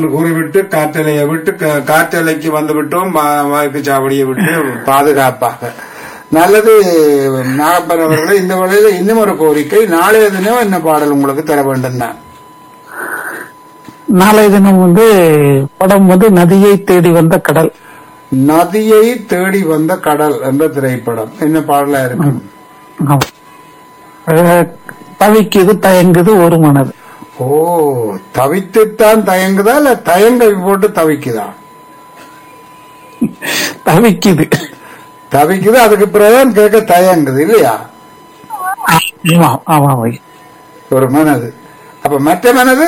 என்று கூறிவிட்டு காற்றலையை விட்டு க- காற்றலைக்கு வந்து விட்டோம் வா- வாய்ப்பு சாவடியை விட்டு பாதுகாப்பாக நல்லது நாகப்பன் அவர்களே இந்த வேளையில இன்னும் ஒரு கோரிக்கை நாளைய தினம் என்ன பாடல் உங்களுக்கு தர வேண்டும் தான் நாளைய தினம் வந்து படம் வந்து நதியை தேடி வந்த கடல் நதியை தேடி வந்த கடல் என்ற திரைப்படம் என்ன பாடலா இருக்கு ஆமா. அஹ், தவிக்குது தயங்குது ஒரு மனது ஓ தவித்துத்தான் தயங்குதா இல்ல தயங்கை போட்டு தவிக்குதா தவிக்குது தவிக்குது அதுக்கு பிறகுதான் கேட்க தயங்குது இல்லையா ஆமா ஆமா வை ஒரு மனது அப்ப மற்ற மனது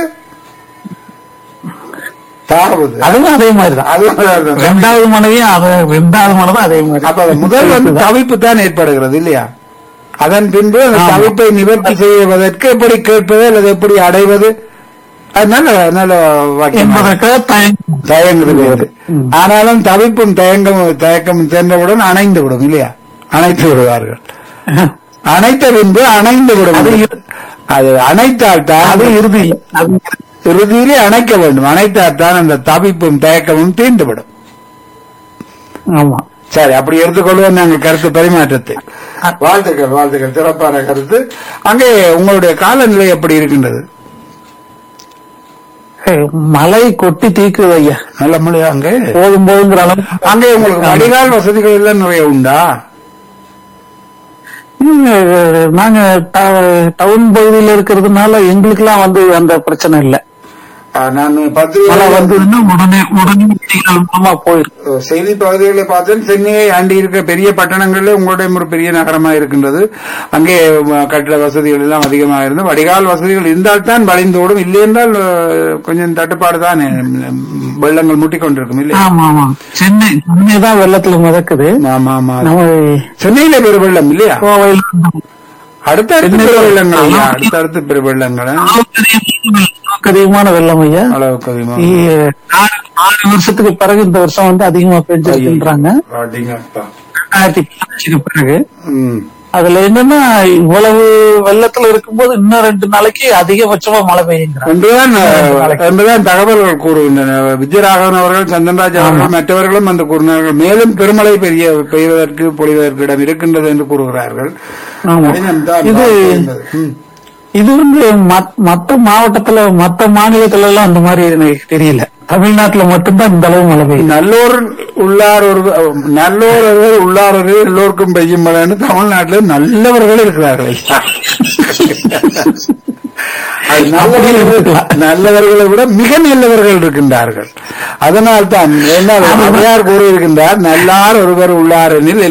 தாவுது அதுவும் அதே மாதிரிதான் அது மாதிரிதான். ரெண்டாவது மனைவியும் அது ரெண்டாவது மனதும் அதே மாதிரி அப்ப அது முதல் வந்து தவிப்பு தான் ஏற்படுகிறது இல்லையா அதன் பின்பு அந்த ஆமா. தவிப்பை நிவர்த்தி செய்வதற்கு எப்படி கேட்பது அல்லது எப்படி அடைவது அது நல்ல நல்ல வாக்கியம் என்பதற்காக தயங்கு தயங்குது வேறு. ஆனாலும் தவிப்பும் தயங்கம் தயக்கம் சென்றவுடன் அணைந்து விடும் இல்லையா அணைத்து விடுவார்கள் அணைத்த பின்பு அணைந்து விடும் அது அது அணைத்தால் தான் அது இறுதி அது இறுதியிலே அணைக்க வேண்டும் அணைத்தால் தான் அந்த தவிப்பும் தயக்கமும் தீர்ந்துவிடும் ஆமா சரி அப்படி எடுத்துக்கொள்வோம் நாங்கள் கருத்து பரிமாற்றத்தை வாழ்த்துக்கள் வாழ்த்துக்கள் சிறப்பான கருத்து அங்கே உங்களுடைய காலநிலை எப்படி இருக்கின்றது ஏய், மழை கொட்டி தீக்குது ஐயா நல்ல மழையா அங்கே போதும் போதுங்கிற அளவு அங்கே உங்களுக்கு வடிகால் வசதிகள் எல்லாம் நிறைய உண்டா ம், நாங்க ட- டவுன் பகுதியில இருக்கிறதுனால எங்களுக்கெல்லாம் வந்து அந்த பிரச்சனை இல்ல ஆ, நான் பத்து மழை வந்ததுன்னா உடனே உடனே வண்டிகள் மூலமா போயிருக்கு செய்தி பகுதிகளை பார்த்தேன் சென்னையை ஆண்டி இருக்க பெரிய பட்டணங்களில் உங்களுடைய ஒரு பெரிய நகரமா இருக்கின்றது அங்கே ம, கட்டிட வசதிகள் எல்லாம் அதிகமாக இருந்து வடிகால் வசதிகள் இருந்தால் தான் வளைந்தோடும் இல்லை என்றால் அஹ், கொஞ்சம் தட்டுப்பாடு தான் வெள்ளங்கள் முட்டிக் கொண்டிருக்கும் இல்லையா ஆமா ஆமா சென்னை சென்னை தான் வெள்ளத்துல மிதக்குது ஆமா ஆமா நம்ம சென்னையில பெரு வெள்ளம் இல்லையா கோவையில் அடுத்தடுத்து பெரு வெள்ளங்கள் ஐயா அடுத்தடுத்து பெரு வெள்ளங்கள் அளவுக்கு அதிகமான வெள்ளம் ஐயா அளவுக்கு அதிகமா இ- ஆறு ஆறு வருஷத்துக்கு பிறகு இந்த வருஷம் வந்து அதிகமா பெஞ்சிருக்கின்றாங்க அப்படிங்கப்பா. ரெண்டாயிரத்தி பதினஞ்சுக்கு பிறகு ம். அதுல என்னன்னா இவ்வளவு வெள்ளத்துல இருக்கும்போது இன்னும் ரெண்டு நாளைக்கு அதிகபட்சமா மழை பெய்யுங்கிறாங்க என்றுதான் அஹ், என்றுதான் தகவல்கள் கூறுகின்றன விஜயராகவன் அவர்கள் சந்தன்ராஜ் அவர்கள் மற்றவர்களும் அந்த கூறினார்கள் மேலும் பெருமழை பெரிய பெய்வதற்கு பொழிவதற்கு இடம் இருக்கின்றது என்று கூறுகிறார்கள் ஆமா. கடினம்தான் இது என்பது. ம். இது வந்து மத்- மத்த மாவட்டத்துல மத்த மாநிலத்துல எல்லாம் அந்த மாதிரி எனக்கு தெரியல தமிழ்நாட்டுல மட்டும்தான் இந்த அளவு மழை பெய்யும் நல்லோர் உள்ளார் ஒரு நல்லோர் ஒருவர் உள்ளார் ஒருவர் எல்லோருக்கும் பெய்யும் மழைன்னு தமிழ்நாட்டில் நல்லவர்கள் இருக்கிறார்கள் அது நல்லவர்கள் நல்லவர்களை விட மிக நல்லவர்கள் இருக்கின்றார்கள் அதனால் தான் என்ன அவையார் கூறியிருக்கின்றார் நல்லார் ஒருவர் உள்ளார் எனில்